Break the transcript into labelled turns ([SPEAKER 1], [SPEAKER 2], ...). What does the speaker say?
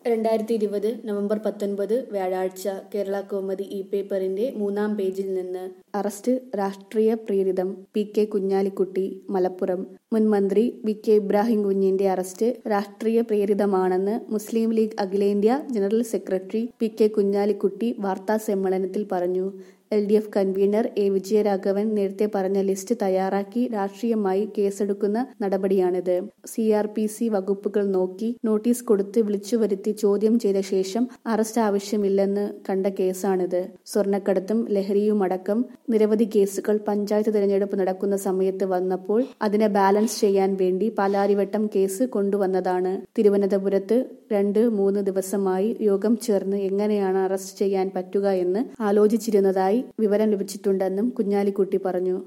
[SPEAKER 1] രണ്ടായിരത്തി ഇരുപത് നവംബർ പത്തൊൻപത് വ്യാഴാഴ്ച കേരള കോമതി ഇ പേപ്പറിന്റെ മൂന്നാം പേജിൽ നിന്ന് അറസ്റ്റ് രാഷ്ട്രീയ പ്രേരിതം പി കെ കുഞ്ഞാലിക്കുട്ടി മലപ്പുറം മുൻ മന്ത്രി വി കെ ഇബ്രാഹിം കുഞ്ഞിന്റെ അറസ്റ്റ് രാഷ്ട്രീയ പ്രേരിതമാണെന്ന് മുസ്ലിം ലീഗ് അഖിലേന്ത്യാ general secretary P K Kunhalikutty വാർത്താ സമ്മേളനത്തിൽ പറഞ്ഞു L D F convener A Vijayaraghavan നേരത്തെ പറഞ്ഞ ലിസ്റ്റ് തയ്യാറാക്കി രാഷ്ട്രീയമായി കേസെടുക്കുന്ന നടപടിയാണിത് സി ആർ പി സി വകുപ്പുകൾ നോക്കി നോട്ടീസ് കൊടുത്ത് വിളിച്ചുവരുത്തി ചോദ്യം ചെയ്ത ശേഷം അറസ്റ്റ് ആവശ്യമില്ലെന്ന് കണ്ട കേസാണിത് സ്വർണ്ണക്കടത്തും ലഹരിയുമടക്കം നിരവധി കേസുകൾ പഞ്ചായത്ത് തിരഞ്ഞെടുപ്പ് നടക്കുന്ന സമയത്ത് വന്നപ്പോൾ അതിനെ ബാലൻസ് ചെയ്യാൻ വേണ്ടി പാലാരിവട്ടം കേസ് കൊണ്ടുവന്നതാണ് തിരുവനന്തപുരത്ത് രണ്ട് മൂന്ന് ദിവസമായി യോഗം ചേർന്ന് എങ്ങനെയാണ് അറസ്റ്റ് ചെയ്യാൻ പറ്റുക എന്ന് ആലോചിച്ചിരുന്നതായി വിവരം ലഭിച്ചിട്ടുണ്ടെന്നും കുഞ്ഞാലിക്കുട്ടി പറഞ്ഞു